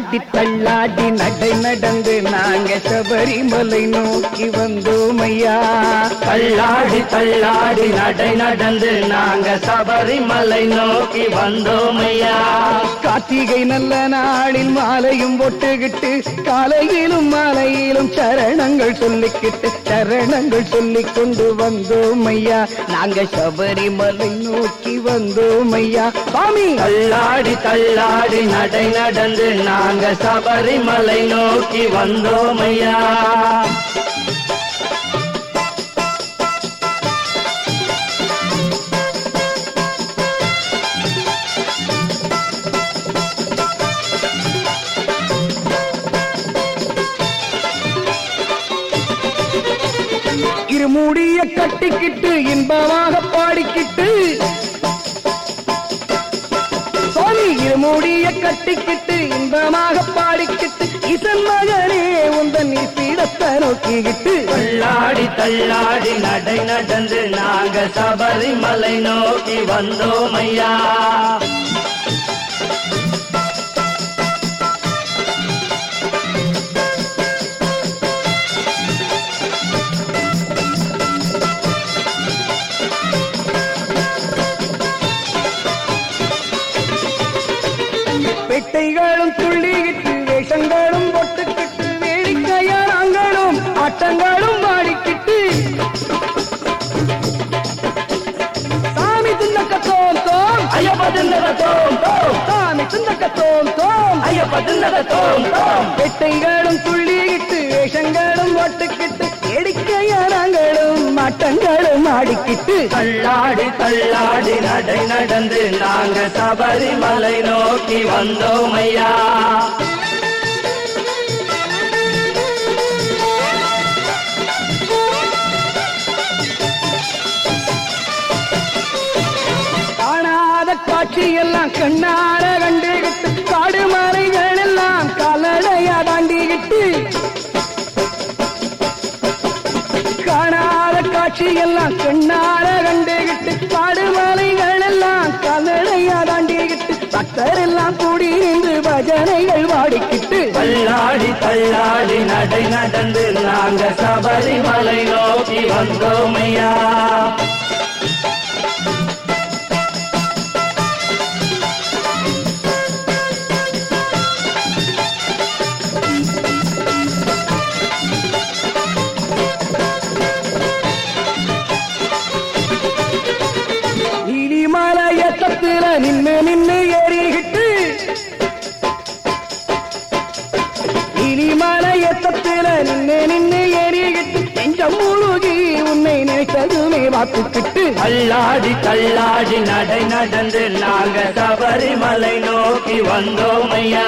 ஆடி தள்ளாடி நடை நடந்து நாங்க சபரிமலை நோக்கி வந்தோம் ஐயா தள்ளாடி தள்ளாடி நடை நடந்து நாங்க சபரிமலை நோக்கி வந்தோம் ஐயா கார்த்திகை நல்ல நாளில் மாலையும் ஒட்டுகிட்டு காலையிலும் மாலையிலும் சரணங்கள் சொல்லிக்கிட்டு சரணங்கள் சொல்லிக் கொண்டு வந்தோம் ஐயா நாங்க சபரிமலை நோக்கி வந்தோம் ஐயா சாமி தள்ளாடி தள்ளாடி நடை நடந்து நாங்க சபரிமலை நோக்கி வந்தோம் ஐயா இருமூடிய கட்டிக்கிட்டு இன்பமாக பாடிக்கிட்டு சுவாமி இருமூடிய கட்டிக்கிட்டு இன்பமாக பாடிக்கிட்டு இசன் மகனே உந்தன் இசைடத்தை நோக்கிக்கிட்டு தள்ளாடி தள்ளாடி நடை நடந்து நாங்க சபரிமலை நோக்கி வந்தோம் ஐயா பெட்டைகளும் துள்ளிக்கிட்டு வேஷங்களும் பொட்டுக்கிட்டு வேடிக்கையாரங்களும் ஆட்டங்களும் பாடிக்கிட்டு சாமி துந்தக்க தோம் தோம் ஐயப்ப தின்னத தோம் தோம் சாமி துந்தக்க தோம் தோம் ஐயப்ப தின்னத தோம் தோம் பெட்டைகளும் துள்ளிக்கிட்டு வேஷங்களும் ஒட்டுக்கிட்டு வேடிக்கையாரங்களும் ஆட்டங்களும் ஆடிக்கிட்டு தள்ளாடி தள்ளாடி நடை நடந்து நாங்க சபரிமலை நோக்கி வந்தோம் ஐயா காணாத காட்சி எல்லாம் கண்ணார கண்டுகிட்டு காடு மலைகள் எல்லாம் காலடையா தாண்டிக்கிட்டு காணாத காட்சி எல்லாம் கண்ணார கண்டுகிட்டு காடு மலைகள் எல்லாம் காலடையா தாண்டிக்கிட்டு பக்தர் எல்லாம் கூடி நின்று பஜனைகள் பாடிக்கிட்டு தள்ளாடி தள்ளாடி நடை நடந்து நாங்க சபரிமலை நோக்கி வந்தோம் ஐயா நீலிமலையத்தத்துல நின்னு நின்னு ஏறிக்கிட்டு நீலிமலையத்தத்துல நின்னு நின்னு ஏறிக்கிட்டு நெஞ்சம் முழுகி உன்னை நினைத்ததுமே பார்த்துக்கிட்டு தள்ளாடி தள்ளாடி நடை நடந்து நாங்க சபரிமலை நோக்கி வந்தோம் ஐயா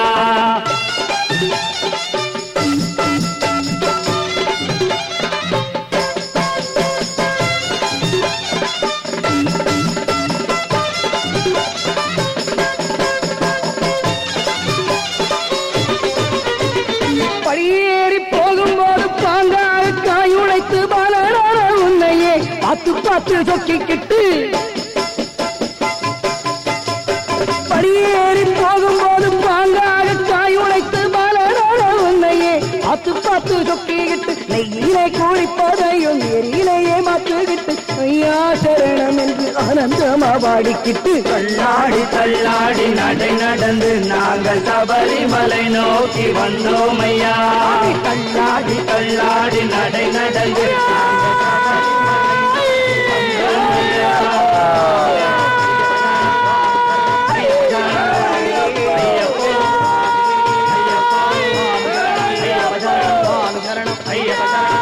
படியேறி போகும்போது பாங்காக காயுழைத்து பலரான உன்னையே பார்த்து பார்த்து சொக்கிக்கிட்டு படியேறி போகும்போது பாங்காக காயுழைத்து பலரான உன்னையே பார்த்து பார்த்து சொக்கிக்கிட்டு நெய்யிலே குளிப்பதையும் எரியிலேயே மாற்றுகிட்டு ஐயா சரணம் என்று ஆனந்தமா பாடிக்கிட்டு தள்ளாடி தள்ளாடி நடை நடந்து நாங்கள் சபரிமலை நோக்கி வந்தோம் ஐயா தள்ளாடி தள்ளாடி நடை நடந்து ஐயப்ப